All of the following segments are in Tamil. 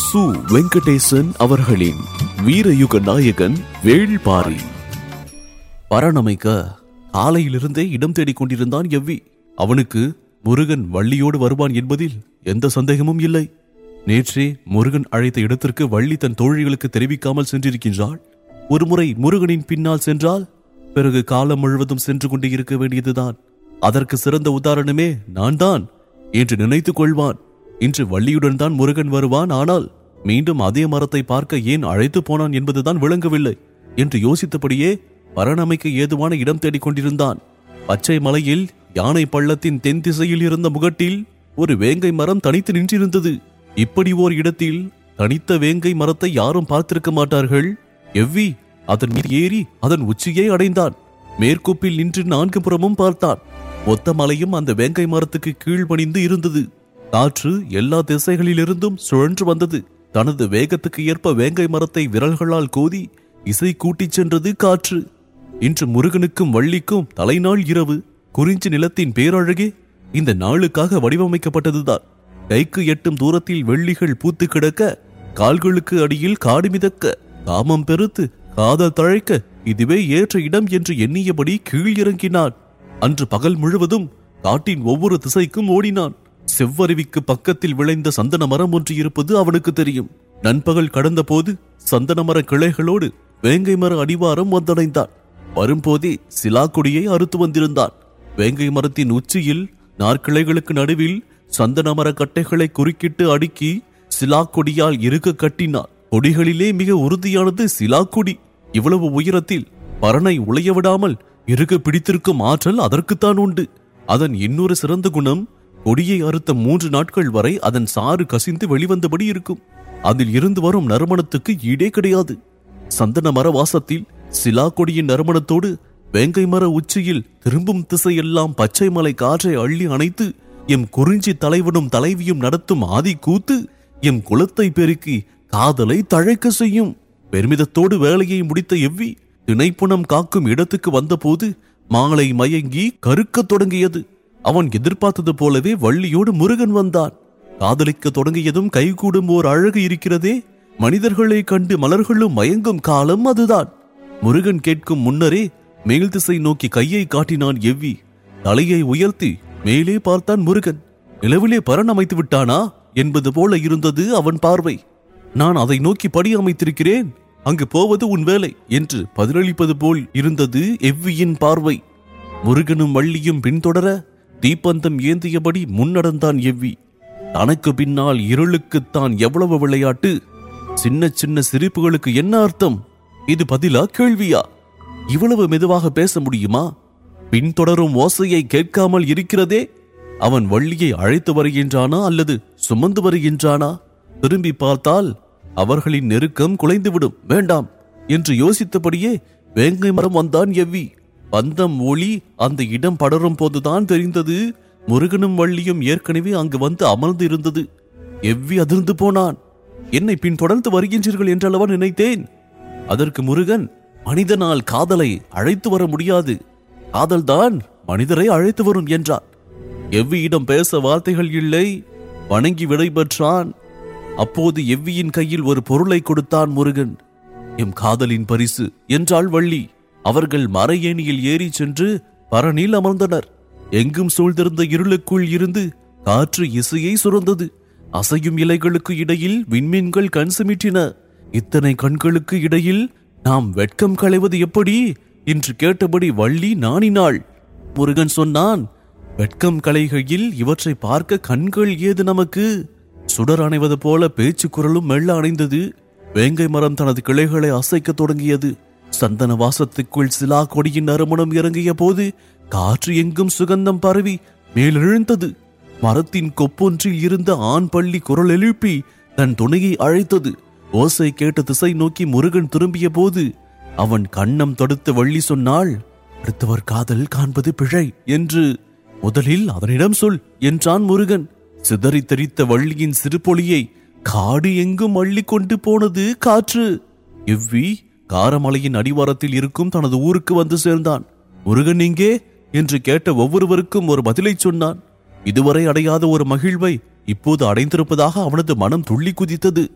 சு வெங்கடேசன் அவர்களின் வீரயுக நாயகன் வேள்பாரி பரணமைக்க காலையிலிருந்தே இடம் தேடிக் கொண்டிருந்தான் எவ்வி அவனுக்கு முருகன் வள்ளியோடு வருவான் என்பதில் எந்த சந்தேகமும் இல்லை நேற்றே முருகன் அழைத்த இடத்திற்கு வள்ளி தன் தோழிகளுக்கு தெரிவிக்காமல் சென்றிருக்கின்றாள் ஒருமுறை முருகனின் பின்னால் சென்றால் பிறகு காலம் முழுவதும் சென்று கொண்டே இருக்க வேண்டியதுதான் அதற்கு சிறந்த உதாரணமே நான் தான் என்று நினைத்துக் கொள்வான் இன்று வள்ளியுடன் தான் முருகன் வருவான் ஆனால் மீண்டும் அதே மரத்தை பார்க்க ஏன் அழைத்து போனான் என்பதுதான் விளங்கவில்லை என்று யோசித்தபடியே பரணமைக்கு ஏதுவான இடம் தேடிக் கொண்டிருந்தான் பச்சை மலையில் யானை பள்ளத்தின் தென் திசையில் இருந்த முகட்டில் ஒரு வேங்கை மரம் தனித்து நின்றிருந்தது இப்படி ஓர் இடத்தில் தனித்த வேங்கை மரத்தை யாரும் பார்த்திருக்க மாட்டார்கள் எவ்வி அதன் மீது ஏறி அதன் உச்சியை அடைந்தான் மேற்கூப்பில் நின்று நான்கு புறமும் பார்த்தான் மொத்த மலையும் அந்த வேங்கை மரத்துக்கு கீழ்பணிந்து இருந்தது காற்று எல்லா திசைகளிலிருந்தும் சுழன்று வந்தது தனது வேகத்துக்கு ஏற்ப வேங்கை மரத்தை விரல்களால் கோதி இசை கூட்டிச் சென்றது காற்று இன்று முருகனுக்கும் வள்ளிக்கும் தலைநாள் இரவு குறிஞ்சி நிலத்தின் பேரழகே இந்த நாளுக்காக வடிவமைக்கப்பட்டதுதான் கைக்கு எட்டும் தூரத்தில் வெள்ளிகள் பூத்து கிடக்க கால்களுக்கு அடியில் காடு மிதக்க காமம் பெருத்து காதல் தழைக்க இதுவே ஏற்ற இடம் என்று எண்ணியபடி கீழ் இறங்கினான் அன்று பகல் முழுவதும் காட்டின் ஒவ்வொரு திசைக்கும் ஓடினான் செவ்வருவிக்கு பக்கத்தில் விளைந்த சந்தன மரம் ஒன்று இருப்பது அவனுக்கு தெரியும் நண்பகல் கடந்த போது சந்தன மர கிளைகளோடு வேங்கை மர அடிவாரம் வந்தடைந்தான் வரும்போதே சிலாக்குடியை அறுத்து வந்திருந்தான் வேங்கை மரத்தின் உச்சியில் நாற்கிளைகளுக்கு நடுவில் சந்தன மர கட்டைகளை குறுக்கிட்டு அடுக்கி சிலாக்கொடியால் இருக்க கட்டினான் கொடிகளிலே மிக உறுதியானது சிலாக்கொடி இவ்வளவு உயரத்தில் பரனை உளைய விடாமல் இருக்க பிடித்திருக்கும் ஆற்றல் அதற்குத்தான் உண்டு அதன் இன்னொரு சிறந்த குணம் கொடியை அறுத்த மூன்று நாட்கள் வரை அதன் சாறு கசிந்து வெளிவந்தபடி இருக்கும் அதில் இருந்து வரும் நறுமணத்துக்கு ஈடே கிடையாது சந்தன மர வாசத்தில் சிலா கொடியின் நறுமணத்தோடு வேங்கை மர உச்சியில் திரும்பும் திசையெல்லாம் பச்சை மலை காற்றை அள்ளி அணைத்து எம் குறிஞ்சி தலைவனும் தலைவியும் நடத்தும் ஆதி கூத்து எம் குலத்தை பெருக்கி காதலை தழைக்க செய்யும் பெருமிதத்தோடு வேலையை முடித்த எவ்வி திணைப்புணம் காக்கும் இடத்துக்கு வந்தபோது மாலை மயங்கி கருக்கத் தொடங்கியது அவன் எதிர்பார்த்தது போலவே வள்ளியோடு முருகன் வந்தான் காதலிக்க தொடங்கியதும் கைகூடும் ஓர் அழகு இருக்கிறதே மனிதர்களை கண்டு மலர்களும் மயங்கும் காலம் அதுதான் முருகன் கேட்கும் முன்னரே மேல் திசை நோக்கி கையை காட்டினான் எவ்வி தலையை உயர்த்தி மேலே பார்த்தான் முருகன் நிலவிலே பரண் அமைத்து விட்டானா என்பது போல இருந்தது அவன் பார்வை நான் அதை நோக்கி படி அமைத்திருக்கிறேன் அங்கு போவது உன் வேலை என்று பதிலளிப்பது போல் இருந்தது எவ்வியின் பார்வை முருகனும் வள்ளியும் பின்தொடர தீப்பந்தம் ஏந்தியபடி முன்னடந்தான் எவ்வி தனக்கு பின்னால் இருளுக்குத்தான் எவ்வளவு விளையாட்டு சின்ன சின்ன சிரிப்புகளுக்கு என்ன அர்த்தம் இது பதிலா கேள்வியா இவ்வளவு மெதுவாக பேச முடியுமா பின்தொடரும் ஓசையை கேட்காமல் இருக்கிறதே அவன் வள்ளியை அழைத்து வருகின்றானா அல்லது சுமந்து வருகின்றானா திரும்பி பார்த்தால் அவர்களின் நெருக்கம் குலைந்துவிடும் வேண்டாம் என்று யோசித்தபடியே வேங்கை மரம் வந்தான் எவ்வி பந்தம் ஒளி அந்த இடம் படரும் போதுதான் தெரிந்தது முருகனும் வள்ளியும் ஏற்கனவே அங்கு வந்து அமர்ந்து இருந்தது எவ்வி அதிர்ந்து போனான் என்னை பின் தொடர்ந்து வருகின்றீர்கள் என்றளவா நினைத்தேன் அதற்கு முருகன் மனிதனால் காதலை அழைத்து வர முடியாது காதல்தான் மனிதரை அழைத்து வரும் என்றான் எவ்வியிடம் பேச வார்த்தைகள் இல்லை வணங்கி விடைபெற்றான் அப்போது எவ்வியின் கையில் ஒரு பொருளை கொடுத்தான் முருகன் எம் காதலின் பரிசு என்றாள் வள்ளி அவர்கள் மரையேணியில் ஏறி சென்று பரணில் அமர்ந்தனர் எங்கும் சூழ்ந்திருந்த இருளுக்குள் இருந்து காற்று இசையை சுரந்தது அசையும் இலைகளுக்கு இடையில் விண்மீன்கள் கண் சிமிட்டின இத்தனை கண்களுக்கு இடையில் நாம் வெட்கம் களைவது எப்படி என்று கேட்டபடி வள்ளி நாணினாள் முருகன் சொன்னான் வெட்கம் கலைகையில் இவற்றை பார்க்க கண்கள் ஏது நமக்கு சுடர் அணைவது போல பேச்சு குரலும் மெல்ல அணைந்தது வேங்கை மரம் தனது கிளைகளை அசைக்கத் தொடங்கியது சந்தன வாசத்துக்குள் சிலா கொடியின் நறுமணம் இறங்கிய போது காற்று எங்கும் சுகந்தம் பரவி மேலெழுந்தது மரத்தின் கொப்பொன்றில் இருந்த ஆண் பள்ளி குரல் எழுப்பி தன் துணையை அழைத்தது ஓசை கேட்ட திசை நோக்கி முருகன் திரும்பிய போது அவன் கண்ணம் தடுத்த வள்ளி சொன்னாள் அடுத்தவர் காதல் காண்பது பிழை என்று முதலில் அவனிடம் சொல் என்றான் முருகன் சிதறி தெரித்த வள்ளியின் சிறுபொலியை காடு எங்கும் அள்ளி கொண்டு போனது காற்று எவ்வி காரமலையின் அடிவாரத்தில் இருக்கும் தனது ஊருக்கு வந்து சேர்ந்தான் முருகன் எங்கே என்று கேட்ட ஒவ்வொருவருக்கும் ஒரு பதிலை சொன்னான் இதுவரை அடையாத ஒரு மகிழ்வை இப்போது அடைந்திருப்பதாக அவனது மனம் துள்ளி குதித்தது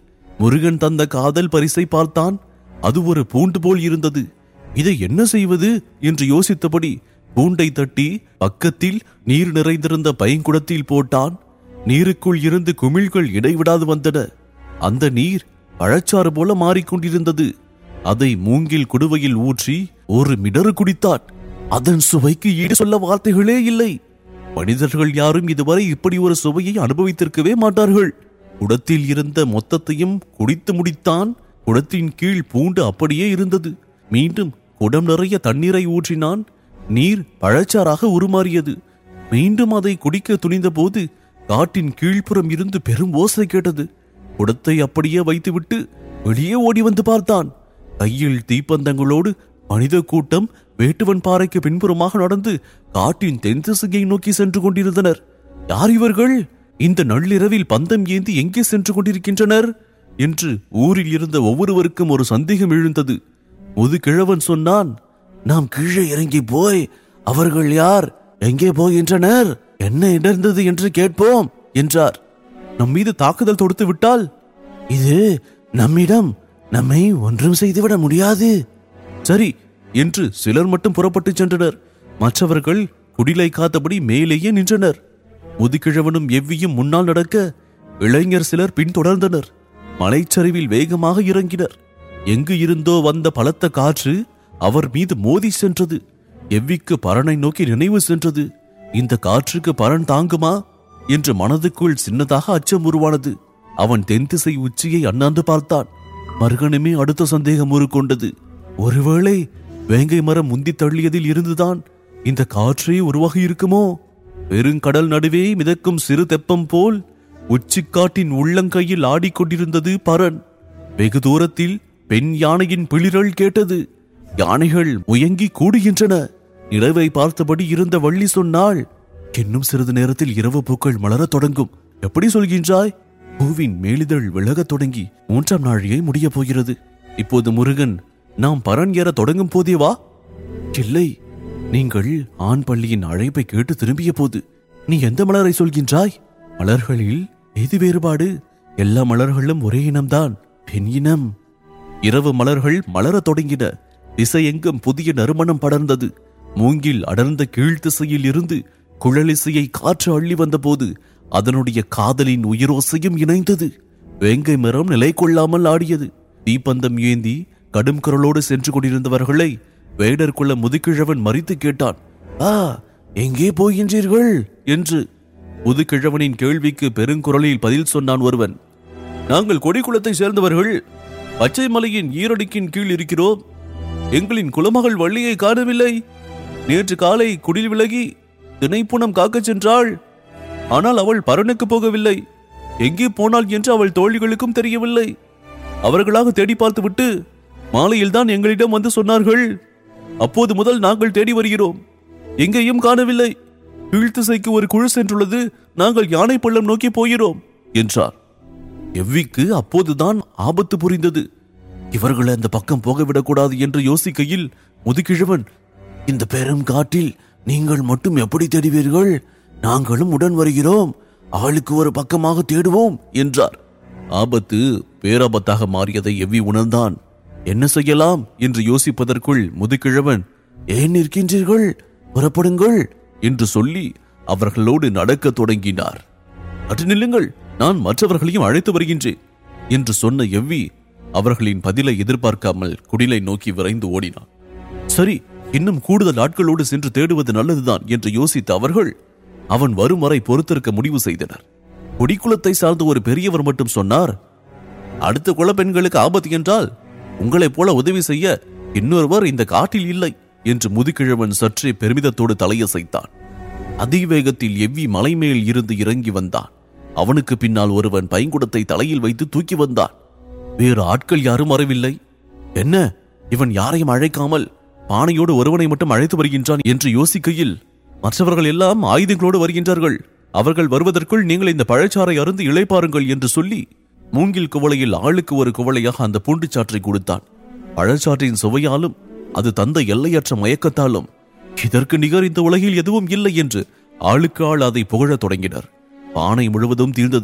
முருகன் தந்த காதல் பரிசை பார்த்தான் அது ஒரு பூண்டு போல் இருந்தது இதை என்ன செய்வது என்று யோசித்தபடி பூண்டை தட்டி பக்கத்தில் நீர் நிறைந்திருந்த பைங்குடத்தில் போட்டான் நீருக்குள் இருந்து குமிழ்கள் இடைவிடாது வந்தன அந்த நீர் பழச்சாறு போல மாறிக்கொண்டிருந்தது அதை மூங்கில் குடுவையில் ஊற்றி ஒரு மிடறு குடித்தான் அதன் சுவைக்கு ஈடு சொல்ல வார்த்தைகளே இல்லை மனிதர்கள் யாரும் இதுவரை இப்படி ஒரு சுவையை அனுபவித்திருக்கவே மாட்டார்கள் குடத்தில் இருந்த மொத்தத்தையும் குடித்து முடித்தான் குடத்தின் கீழ் பூண்டு அப்படியே இருந்தது மீண்டும் குடம் நிறைய தண்ணீரை ஊற்றினான் நீர் பழச்சாறாக உருமாறியது மீண்டும் அதை குடிக்க துணிந்தபோது காட்டின் கீழ்ப்புறம் இருந்து பெரும் ஓசை கேட்டது குடத்தை அப்படியே வைத்துவிட்டு வெளியே ஓடி வந்து பார்த்தான் கையில் தீப்பந்தங்களோடு மனித கூட்டம் வேட்டுவன் பாறைக்கு பின்புறமாக நடந்து காட்டின் தென் திசையை நோக்கி சென்று கொண்டிருந்தனர் யார் இவர்கள் இந்த நள்ளிரவில் பந்தம் ஏந்தி எங்கே சென்று கொண்டிருக்கின்றனர் என்று ஊரில் இருந்த ஒவ்வொருவருக்கும் ஒரு சந்தேகம் எழுந்தது முதுகிழவன் சொன்னான் நாம் கீழே இறங்கி போய் அவர்கள் யார் எங்கே போகின்றனர் என்ன இடர்ந்தது என்று கேட்போம் என்றார் நம் மீது தாக்குதல் தொடுத்து விட்டால் இது நம்மிடம் நம்மை ஒன்றும் செய்துவிட முடியாது சரி என்று சிலர் மட்டும் புறப்பட்டுச் சென்றனர் மற்றவர்கள் குடிலை காத்தபடி மேலேயே நின்றனர் முதுகிழவனும் எவ்வியும் முன்னால் நடக்க இளைஞர் சிலர் பின்தொடர்ந்தனர் மலைச்சரிவில் வேகமாக இறங்கினர் எங்கு இருந்தோ வந்த பலத்த காற்று அவர் மீது மோதி சென்றது எவ்விக்கு பரனை நோக்கி நினைவு சென்றது இந்த காற்றுக்கு பரன் தாங்குமா என்று மனதுக்குள் சின்னதாக அச்சம் உருவானது அவன் தென் திசை உச்சியை அண்ணாந்து பார்த்தான் மறுகணமே அடுத்த சந்தேகம் உருக்கொண்டது ஒருவேளை வேங்கை மரம் முந்தி தள்ளியதில் இருந்துதான் இந்த காற்றே உருவாகி இருக்குமோ பெருங்கடல் நடுவே மிதக்கும் சிறு தெப்பம் போல் உச்சிக்காட்டின் உள்ளங்கையில் ஆடிக்கொண்டிருந்தது பரன் வெகு தூரத்தில் பெண் யானையின் பிளிரல் கேட்டது யானைகள் முயங்கி கூடுகின்றன நிலவை பார்த்தபடி இருந்த வள்ளி சொன்னாள் இன்னும் சிறிது நேரத்தில் இரவு பூக்கள் மலரத் தொடங்கும் எப்படி சொல்கின்றாய் பூவின் மேலிதழ் விலகத் தொடங்கி மூன்றாம் நாழிகை முடியப் போகிறது இப்போது முருகன் நாம் பரன் ஏற தொடங்கும் போதே வா இல்லை நீங்கள் ஆண் பள்ளியின் அழைப்பை கேட்டு திரும்பிய போது நீ எந்த மலரை சொல்கின்றாய் மலர்களில் எது வேறுபாடு எல்லா மலர்களும் ஒரே இனம்தான் பெண் இனம் இரவு மலர்கள் மலரத் தொடங்கின திசையெங்கும் புதிய நறுமணம் படர்ந்தது மூங்கில் அடர்ந்த கீழ்த்திசையில் இருந்து குழலிசையை காற்று அள்ளி வந்தபோது அதனுடைய காதலின் உயிரோசையும் இணைந்தது வேங்கை மரம் நிலை கொள்ளாமல் ஆடியது தீப்பந்தம் ஏந்தி கடும் குரலோடு சென்று கொண்டிருந்தவர்களை வேடர் குள்ள முதுகிழவன் மறித்து கேட்டான் ஆ எங்கே போகின்றீர்கள் என்று முதுகிழவனின் கேள்விக்கு பெருங்குரலில் பதில் சொன்னான் ஒருவன் நாங்கள் கொடிக்குளத்தை சேர்ந்தவர்கள் பச்சை மலையின் ஈரடிக்கின் கீழ் இருக்கிறோம் எங்களின் குலமகள் வள்ளியை காணவில்லை நேற்று காலை குடில் விலகி திணைப்புணம் காக்கச் சென்றாள் ஆனால் அவள் பரனுக்கு போகவில்லை எங்கே போனாள் என்று அவள் தோழிகளுக்கும் தெரியவில்லை அவர்களாக தேடி பார்த்துவிட்டு மாலையில்தான் எங்களிடம் வந்து சொன்னார்கள் அப்போது முதல் நாங்கள் தேடி வருகிறோம் எங்கேயும் காணவில்லை கீழ்த்திசைக்கு ஒரு குழு சென்றுள்ளது நாங்கள் யானை பள்ளம் நோக்கி போகிறோம் என்றார் எவ்விக்கு அப்போதுதான் ஆபத்து புரிந்தது இவர்களை அந்த பக்கம் போகவிடக்கூடாது என்று யோசிக்கையில் முதுகிழவன் இந்த பெரும் காட்டில் நீங்கள் மட்டும் எப்படி தேடுவீர்கள் நாங்களும் உடன் வருகிறோம் அவளுக்கு ஒரு பக்கமாக தேடுவோம் என்றார் ஆபத்து பேராபத்தாக மாறியதை எவ்வி உணர்ந்தான் என்ன செய்யலாம் என்று யோசிப்பதற்குள் முதுகிழவன் ஏன் நிற்கின்றீர்கள் புறப்படுங்கள் என்று சொல்லி அவர்களோடு நடக்கத் தொடங்கினார் அட்டு நில்லுங்கள் நான் மற்றவர்களையும் அழைத்து வருகின்றேன் என்று சொன்ன எவ்வி அவர்களின் பதிலை எதிர்பார்க்காமல் குடிலை நோக்கி விரைந்து ஓடினான் சரி இன்னும் கூடுதல் ஆட்களோடு சென்று தேடுவது நல்லதுதான் என்று யோசித்த அவர்கள் அவன் வரும் வரை பொறுத்திருக்க முடிவு செய்தனர் குடிக்குலத்தை சார்ந்த ஒரு பெரியவர் மட்டும் சொன்னார் அடுத்த குலப்பெண்களுக்கு ஆபத்து என்றால் உங்களைப் போல உதவி செய்ய இன்னொருவர் இந்த காட்டில் இல்லை என்று முதுகிழவன் சற்றே பெருமிதத்தோடு தலையசைத்தான் அதிவேகத்தில் எவ்வி மலை மேல் இருந்து இறங்கி வந்தான் அவனுக்கு பின்னால் ஒருவன் பைங்குடத்தை தலையில் வைத்து தூக்கி வந்தான் வேறு ஆட்கள் யாரும் வரவில்லை என்ன இவன் யாரையும் அழைக்காமல் பானையோடு ஒருவனை மட்டும் அழைத்து வருகின்றான் என்று யோசிக்கையில் மற்றவர்கள் எல்லாம் ஆயுதங்களோடு வருகின்றார்கள் அவர்கள் வருவதற்குள் நீங்கள் இந்த பழச்சாறை அருந்து இளைப்பாருங்கள் என்று சொல்லி மூங்கில் குவளையில் ஆளுக்கு ஒரு குவளையாக அந்த பூண்டுச்சாற்றை கொடுத்தான் பழச்சாற்றின் சுவையாலும் அது தந்த எல்லையற்ற மயக்கத்தாலும் இதற்கு நிகர் இந்த உலகில் எதுவும் இல்லை என்று ஆளுக்கு ஆள் அதை புகழத் தொடங்கினர் பானை முழுவதும் தீர்ந்தது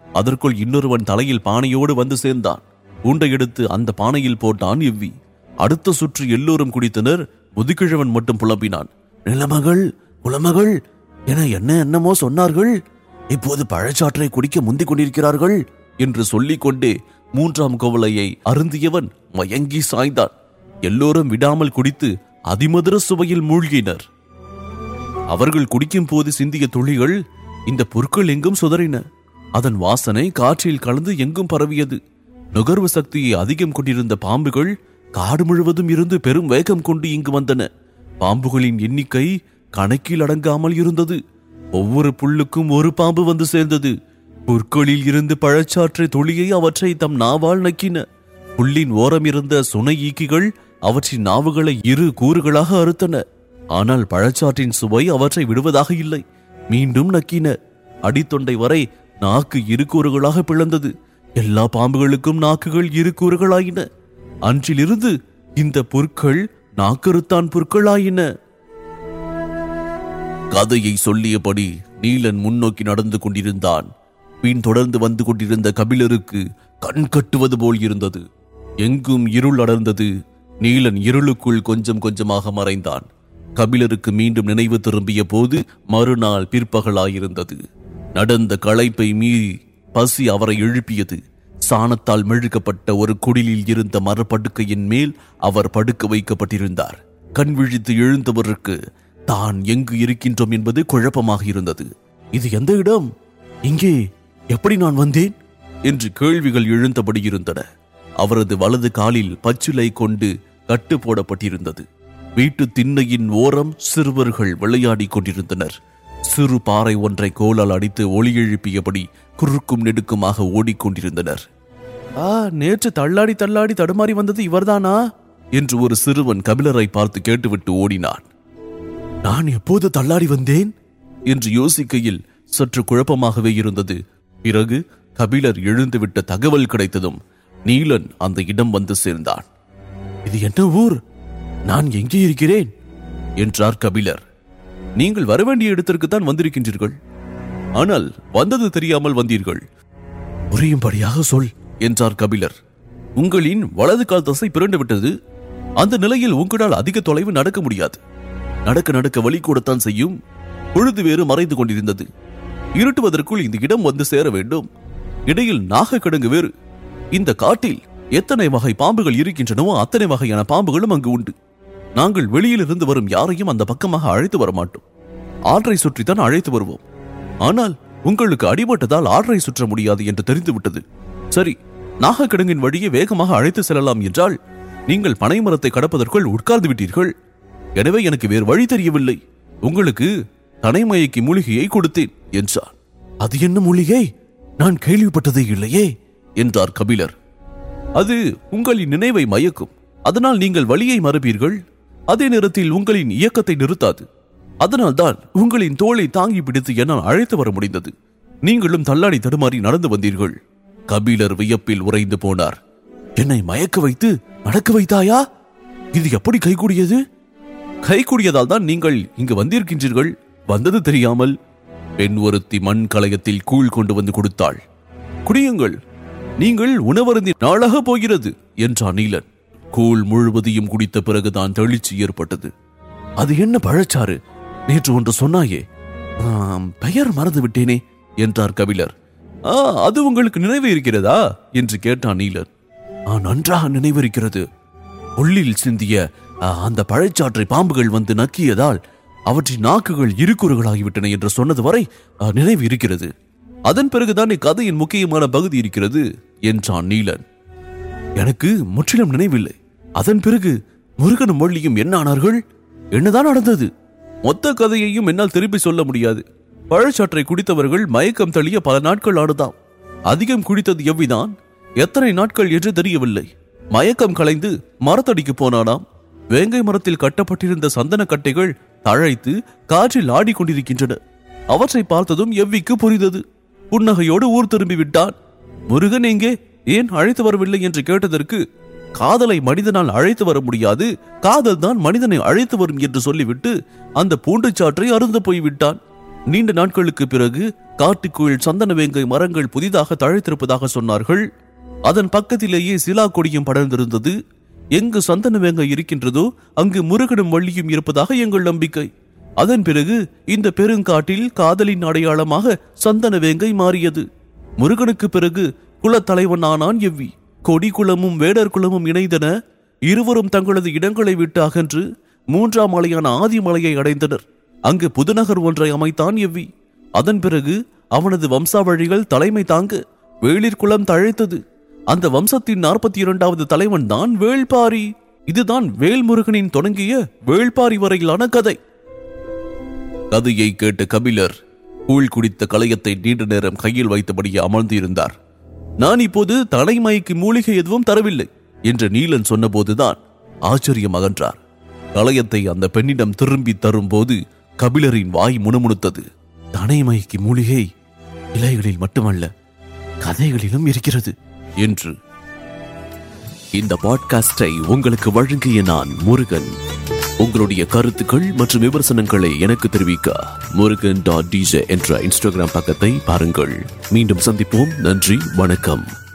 அதற்குள் இன்னொருவன் தலையில் பானையோடு வந்து சேர்ந்தான் பூண்டை எடுத்து அந்த பானையில் போட்டான் எவ்வி அடுத்த சுற்று எல்லோரும் குடித்தனர் முதுகிழவன் மட்டும் புலம்பினான் நிலமகள் குலமகள் என என்ன என்னமோ சொன்னார்கள் இப்போது பழச்சாற்றை குடிக்க முந்திக் கொண்டிருக்கிறார்கள் என்று சொல்லிக்கொண்டே மூன்றாம் கோவலையை அருந்தியவன் மயங்கி சாய்ந்தான் எல்லோரும் விடாமல் குடித்து அதிமதுர சுவையில் மூழ்கினர் அவர்கள் குடிக்கும் போது சிந்திய துளிகள் இந்த பொருட்கள் எங்கும் சுதறின அதன் வாசனை காற்றில் கலந்து எங்கும் பரவியது நுகர்வு சக்தியை அதிகம் கொண்டிருந்த பாம்புகள் காடு முழுவதும் இருந்து பெரும் வேகம் கொண்டு இங்கு வந்தன பாம்புகளின் எண்ணிக்கை கணக்கில் அடங்காமல் இருந்தது ஒவ்வொரு புல்லுக்கும் ஒரு பாம்பு வந்து சேர்ந்தது புற்களில் இருந்து பழச்சாற்றை துளியை அவற்றை தம் நாவால் நக்கின புல்லின் ஓரம் இருந்த சுனை ஈக்கிகள் அவற்றின் நாவுகளை இரு கூறுகளாக அறுத்தன ஆனால் பழச்சாற்றின் சுவை அவற்றை விடுவதாக இல்லை மீண்டும் நக்கின அடித்தொண்டை வரை நாக்கு இரு கூறுகளாக பிளந்தது எல்லா பாம்புகளுக்கும் நாக்குகள் இரு கூறுகளாயின அன்றிலிருந்து இந்த புற்கள் நாக்கறுத்தான் புற்களாயின கதையை சொல்லியபடி நீலன் முன்னோக்கி நடந்து கொண்டிருந்தான் பின் தொடர்ந்து வந்து கொண்டிருந்த கபிலருக்கு கண் கட்டுவது போல் இருந்தது எங்கும் இருள் அடர்ந்தது நீலன் இருளுக்குள் கொஞ்சம் கொஞ்சமாக மறைந்தான் கபிலருக்கு மீண்டும் நினைவு திரும்பிய போது மறுநாள் பிற்பகலாயிருந்தது நடந்த களைப்பை மீறி பசி அவரை எழுப்பியது சாணத்தால் மெழுகப்பட்ட ஒரு குடிலில் இருந்த மரப்படுக்கையின் மேல் அவர் படுக்க வைக்கப்பட்டிருந்தார் கண் விழித்து எழுந்தவருக்கு தான் எங்கு இருக்கின்றோம் என்பது குழப்பமாக இருந்தது இது எந்த இடம் இங்கே எப்படி நான் வந்தேன் என்று கேள்விகள் எழுந்தபடி இருந்தன அவரது வலது காலில் பச்சிலை கொண்டு கட்டு போடப்பட்டிருந்தது வீட்டு திண்ணையின் ஓரம் சிறுவர்கள் விளையாடிக் கொண்டிருந்தனர் சிறு பாறை ஒன்றை கோலால் அடித்து ஒளி எழுப்பியபடி குறுக்கும் நெடுக்குமாக ஓடிக்கொண்டிருந்தனர் ஆ நேற்று தள்ளாடி தள்ளாடி தடுமாறி வந்தது இவர்தானா என்று ஒரு சிறுவன் கபிலரை பார்த்து கேட்டுவிட்டு ஓடினான் நான் எப்போது தள்ளாடி வந்தேன் என்று யோசிக்கையில் சற்று குழப்பமாகவே இருந்தது பிறகு கபிலர் எழுந்துவிட்ட தகவல் கிடைத்ததும் நீலன் அந்த இடம் வந்து சேர்ந்தான் இது என்ன ஊர் நான் எங்கே இருக்கிறேன் என்றார் கபிலர் நீங்கள் வரவேண்டிய இடத்திற்குத்தான் வந்திருக்கின்றீர்கள் ஆனால் வந்தது தெரியாமல் வந்தீர்கள் புரியும்படியாக சொல் என்றார் கபிலர் உங்களின் வலது கால் தசை பிறண்டு விட்டது அந்த நிலையில் உங்களால் அதிக தொலைவு நடக்க முடியாது நடக்க நடக்க வழி கூடத்தான் செய்யும் பொழுது வேறு மறைந்து கொண்டிருந்தது இருட்டுவதற்குள் இந்த இடம் வந்து சேர வேண்டும் இடையில் நாகக்கிடங்கு வேறு இந்த காட்டில் எத்தனை வகை பாம்புகள் இருக்கின்றனவோ அத்தனை வகையான பாம்புகளும் அங்கு உண்டு நாங்கள் வெளியிலிருந்து வரும் யாரையும் அந்த பக்கமாக அழைத்து வர மாட்டோம் ஆற்றை சுற்றித்தான் அழைத்து வருவோம் ஆனால் உங்களுக்கு அடிபட்டதால் ஆற்றை சுற்ற முடியாது என்று தெரிந்துவிட்டது சரி நாகக்கிடங்கின் வழியே வேகமாக அழைத்து செல்லலாம் என்றால் நீங்கள் பனைமரத்தை கடப்பதற்குள் உட்கார்ந்து விட்டீர்கள் எனவே எனக்கு வேறு வழி தெரியவில்லை உங்களுக்கு தனைமயக்கி மூலிகையை கொடுத்தேன் என்றார் அது என்ன மூலிகை நான் கேள்விப்பட்டதே இல்லையே என்றார் கபிலர் அது உங்களின் நினைவை மயக்கும் அதனால் நீங்கள் வழியை மறப்பீர்கள் அதே நேரத்தில் உங்களின் இயக்கத்தை நிறுத்தாது அதனால்தான் உங்களின் தோளை தாங்கி பிடித்து என்னால் அழைத்து வர முடிந்தது நீங்களும் தள்ளாடி தடுமாறி நடந்து வந்தீர்கள் கபிலர் வியப்பில் உறைந்து போனார் என்னை மயக்க வைத்து நடக்க வைத்தாயா இது எப்படி கைகூடியது கைகூடியதால் தான் நீங்கள் இங்கு வந்திருக்கின்றீர்கள் வந்தது தெரியாமல் பெண் ஒருத்தி மண் கலயத்தில் கூழ் கொண்டு வந்து கொடுத்தாள் குடியுங்கள் நீங்கள் உணவருந்தி நாளாக போகிறது என்றான் நீலன் கூழ் முழுவதையும் குடித்த பிறகுதான் தெளிச்சி ஏற்பட்டது அது என்ன பழச்சாறு நேற்று ஒன்று சொன்னாயே ஆம், பெயர் மறந்து விட்டேனே என்றார் கபிலர் ஆ அது உங்களுக்கு நினைவு இருக்கிறதா என்று கேட்டான் நீலன் ஆ நன்றாக நினைவிருக்கிறது உள்ளில் சிந்திய ஆ, அந்த பழச்சாற்றை பாம்புகள் வந்து நக்கியதால் அவற்றின் நாக்குகள் இருக்குறுகளாகிவிட்டன என்று சொன்னது வரை ஆ, நினைவு இருக்கிறது அதன் பிறகுதான் இக்கதையின் முக்கியமான பகுதி இருக்கிறது என்றான் நீலன் எனக்கு முற்றிலும் நினைவில்லை அதன் பிறகு முருகனும் வள்ளியும் என்ன ஆனார்கள் என்னதான் நடந்தது மொத்த கதையையும் என்னால் திருப்பி சொல்ல முடியாது பழச்சாற்றை குடித்தவர்கள் மயக்கம் தளிய பல நாட்கள் ஆடுதாம் அதிகம் குடித்தது எவ்விதான் எத்தனை நாட்கள் என்று தெரியவில்லை மயக்கம் கலைந்து மரத்தடிக்கு போனானாம் வேங்கை மரத்தில் கட்டப்பட்டிருந்த சந்தன கட்டைகள் தழைத்து காற்றில் ஆடிக்கொண்டிருக்கின்றன அவற்றை பார்த்ததும் எவ்விக்கு புரிந்தது புன்னகையோடு ஊர் திரும்பி விட்டான் முருகன் எங்கே ஏன் அழைத்து வரவில்லை என்று கேட்டதற்கு காதலை மனிதனால் அழைத்து வர முடியாது காதல் தான் மனிதனை அழைத்து வரும் என்று சொல்லிவிட்டு அந்த பூண்டுச்சாற்றை அருந்த போய்விட்டான் நீண்ட நாட்களுக்கு பிறகு காட்டுக்குள் சந்தன வேங்கை மரங்கள் புதிதாக தழைத்திருப்பதாக சொன்னார்கள் அதன் பக்கத்திலேயே சிலா கொடியும் படர்ந்திருந்தது எங்கு சந்தன வேங்கை இருக்கின்றதோ அங்கு முருகனும் வள்ளியும் இருப்பதாக எங்கள் நம்பிக்கை அதன் பிறகு இந்த பெருங்காட்டில் காதலின் அடையாளமாக சந்தன வேங்கை மாறியது முருகனுக்கு பிறகு குலத்தலைவன் ஆனான் எவ்வி கொடி குலமும் வேடர் குலமும் இணைந்தன இருவரும் தங்களது இடங்களை விட்டு அகன்று மூன்றாம் மலையான ஆதிமலையை அடைந்தனர் அங்கு புதுநகர் ஒன்றை அமைத்தான் எவ்வி அதன் பிறகு அவனது வம்சாவழிகள் தலைமை தாங்க வேளிர் குலம் தழைத்தது அந்த வம்சத்தின் நாற்பத்தி இரண்டாவது தலைவன் தான் வேள்பாரி இதுதான் வேல்முருகனின் தொடங்கிய வேள்பாரி வரையிலான கதை கதையை கேட்ட கபிலர் கூழ் குடித்த களையத்தை நீண்ட நேரம் கையில் வைத்தபடியே அமர்ந்திருந்தார் நான் இப்போது தலைமைக்கு மூலிகை எதுவும் தரவில்லை என்று நீலன் சொன்னபோதுதான் ஆச்சரியம் அகன்றார் களையத்தை அந்த பெண்ணிடம் திரும்பி தரும்போது கபிலரின் வாய் முணுமுணுத்தது தனைமைக்கு மூலிகை இலைகளில் மட்டுமல்ல கதைகளிலும் இருக்கிறது என்று இந்த பாட்காஸ்டை உங்களுக்கு வழங்கிய நான் முருகன் உங்களுடைய கருத்துக்கள் மற்றும் விமர்சனங்களை எனக்கு தெரிவிக்க முருகன் டாட் டிஜே என்ற இன்ஸ்டாகிராம் பக்கத்தை பாருங்கள் மீண்டும் சந்திப்போம் நன்றி வணக்கம்